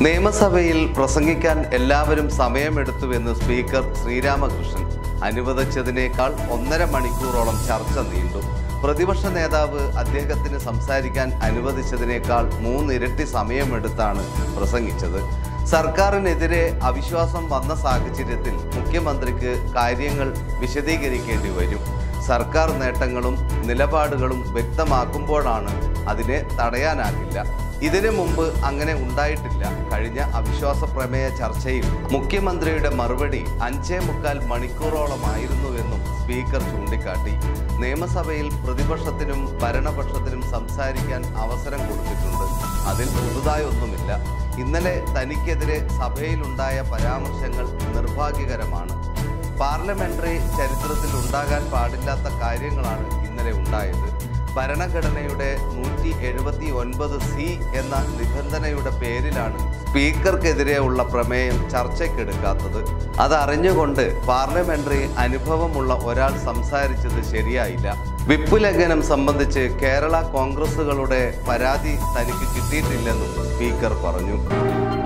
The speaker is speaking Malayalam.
നിയമസഭയിൽ പ്രസംഗിക്കാൻ എല്ലാവരും സമയമെടുത്തുവെന്ന് സ്പീക്കർ ശ്രീരാമകൃഷ്ണൻ അനുവദിച്ചതിനേക്കാൾ ഒന്നര മണിക്കൂറോളം ചർച്ച നീണ്ടു പ്രതിപക്ഷ നേതാവ് അദ്ദേഹത്തിന് സംസാരിക്കാൻ അനുവദിച്ചതിനേക്കാൾ മൂന്നിരട്ടി സമയമെടുത്താണ് പ്രസംഗിച്ചത് സർക്കാരിനെതിരെ അവിശ്വാസം വന്ന സാഹചര്യത്തിൽ മുഖ്യമന്ത്രിക്ക് കാര്യങ്ങൾ വിശദീകരിക്കേണ്ടി വരും സർക്കാർ നേട്ടങ്ങളും നിലപാടുകളും വ്യക്തമാക്കുമ്പോഴാണ് അതിനെ തടയാനാകില്ല ഇതിനു മുമ്പ് അങ്ങനെ ഉണ്ടായിട്ടില്ല കഴിഞ്ഞ അവിശ്വാസ പ്രമേയ ചർച്ചയിൽ മുഖ്യമന്ത്രിയുടെ മറുപടി അഞ്ചേ മുക്കാൽ മണിക്കൂറോളമായിരുന്നുവെന്നും സ്പീക്കർ ചൂണ്ടിക്കാട്ടി നിയമസഭയിൽ പ്രതിപക്ഷത്തിനും ഭരണപക്ഷത്തിനും സംസാരിക്കാൻ അവസരം കൊടുത്തിട്ടുണ്ട് അതിൽ പുതുതായി ഒന്നുമില്ല ഇന്നലെ തനിക്കെതിരെ സഭയിലുണ്ടായ പരാമർശങ്ങൾ നിർഭാഗ്യകരമാണ് പാർലമെന്ററി ചരിത്രത്തിൽ ഉണ്ടാകാൻ പാടില്ലാത്ത കാര്യങ്ങളാണ് ഇന്നലെ ഉണ്ടായത് ഭരണഘടനയുടെ നൂറ്റി എഴുപത്തി ഒൻപത് സി എന്ന നിബന്ധനയുടെ പേരിലാണ് സ്പീക്കർക്കെതിരെയുള്ള പ്രമേയം ചർച്ചയ്ക്കെടുക്കാത്തത് അതറിഞ്ഞുകൊണ്ട് പാർലമെന്ററി അനുഭവമുള്ള ഒരാൾ സംസാരിച്ചത് ശരിയായില്ല വിപ്പ് ലംഘനം സംബന്ധിച്ച് കേരള കോൺഗ്രസുകളുടെ പരാതി തനിക്ക് കിട്ടിയിട്ടില്ലെന്നും സ്പീക്കർ പറഞ്ഞു